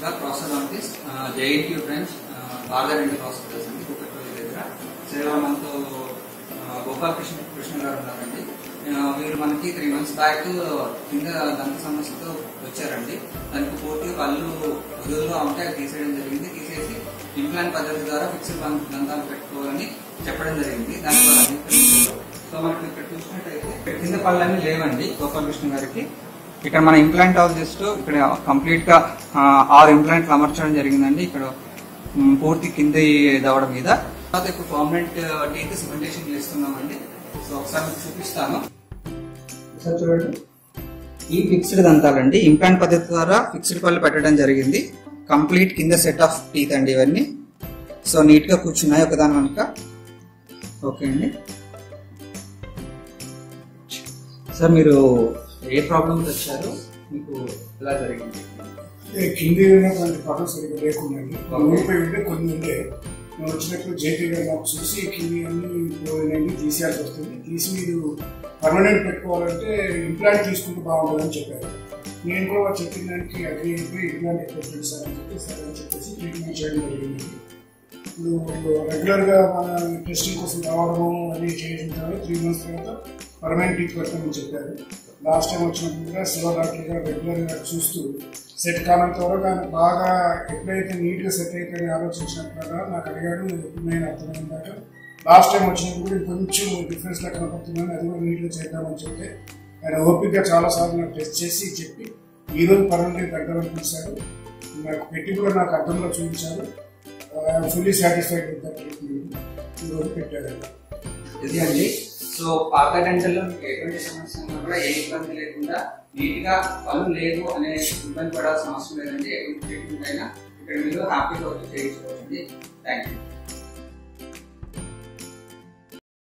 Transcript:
Namaskar ప్రాసెడాంటిస్ట్ JNT branch భారత రెండు hospitals అండి కుక్కట్పల్లి దగ్గర సేవా మనతో ఆ, గోపాల్ కృష్ణ కృష్ణ గారు ఉన్నారండి ఆ, వీరు మనకి త్రీ మంత్స్ బ్యాక్ కింద దంత సమస్యతో వచ్చారండి దానికి పూర్తిగా పళ్ళు వదులుగా ఉంటే అది తీసేయడం జరిగింది తీసేసి ఇంప్లాంట్ పద్ధతి ద్వారా ఫిక్స్డ్ దంతాలు పెట్టుకోవాలని చెప్పడం జరిగింది దానికి వాళ్ళు అంగీకరించారు. సో మనకి ఇక్కడ చూసినట్టయితే కింద పళ్ళన్నీ లేవండి గోపాల్ కృష్ణ గారికి ఇక్కడ మన ఇంప్లాంట్ జస్ట్ ఇక్కడ కంప్లీట్ గా ఆ, ఆరు ఇంప్లాంట్లు అమర్చడం జరిగిందండి ఇక్కడ మ్, పూర్తి కింది దవడ మీద తర్వాత ఇప్పుడు పర్మనెంట్ టీత్ సిమెంటేషన్ చేస్తున్నామండి సో ఒకసారి మీకు చూపిస్తాను ఒకసారి చూడండి ఈ ఫిక్స్డ్ దంతాలండి ఇంప్లాంట్ పద్ధతి ద్వారా ఫిక్స్డ్ పళ్ళు పెట్టడం జరిగింది కంప్లీట్ కింద సెట్ ఆఫ్ టీత్ అండి ఇవన్నీ సో నీట్ గా కూర్చున్నాయి ఒకదాని వెనుక ఓకే అండి సార్ మీరు ఏ ప్రాబ్లమ్ వచ్చారు మీకు ఎలా జరిగింది అంటే కింది ఉన్నటువంటి పనులు సరిగ్గా లేకుండండి ఊరిపోయి ఉంటే కొన్ని ఉండే నేను వచ్చినప్పుడు జేపీ గారు నాకు చూసి కింది అన్ని పోయినండి తీసేయాల్సి వస్తుంది తీసి మీరు పర్మనెంట్ పెట్టుకోవాలంటే ఇంప్లాంట్ తీసుకుంటే బాగుంటుందని చెప్పారు నేను కూడా వాళ్ళు చెప్పిన దానికి అగ్రి అయిపోయి ఇంప్లాంట్ ఎక్విప్మెంట్ సార్ అని చెప్పి సరే అని చెప్పేసి ట్రీట్మెంట్ చేయడం జరిగింది ఇప్పుడు రెగ్యులర్గా మన టెస్టింగ్ కోసం రావడము అన్ని చేసిన తర్వాత త్రీ మంత్స్ తర్వాత పర్మనెంట్ టీత్ పెట్టమని చెప్పారు లాస్ట్ టైం వచ్చినప్పుడు కూడా శివ డాక్టర్ గారు రెగ్యులర్గా చూస్తూ సెట్ కానంత వరకు ఆయన బాగా ఎప్పుడైతే నీట్గా సెట్ అయిపోయి ఆలోచించినట్టుగా నాకు అడిగాడు నేను అర్థమైన దాకా లాస్ట్ టైం వచ్చినప్పుడు కూడా కొంచెం డిఫరెన్స్ లా కనపడుతుందని అది కూడా నీట్గా చేద్దామని చెప్తే ఆయన ఓపికగా చాలాసార్లు నాకు టెస్ట్ చేసి చెప్పి ఈ రోజు పర్మనెంట్ పెట్టాలని పిలిచారు నాకు పెట్టి కూడా నాకు అర్థంలో చూపించారు fully satisfied with that treatment ఈరోజు పెట్టారు ఇది అండి సో పాత డెంటల్లో మీకు ఎటువంటి సమస్య ఉన్నా కూడా ఏ ఇబ్బంది లేకుండా నీట్ గా పనులు లేదు అనే ఇబ్బంది పడాల్సిన అవసరం లేదండి ఎటువంటి ట్రీట్మెంట్ అయినా ఇక్కడ మీరు హ్యాపీగా వచ్చి చేయించుకోవచ్చండి థ్యాంక్ యూ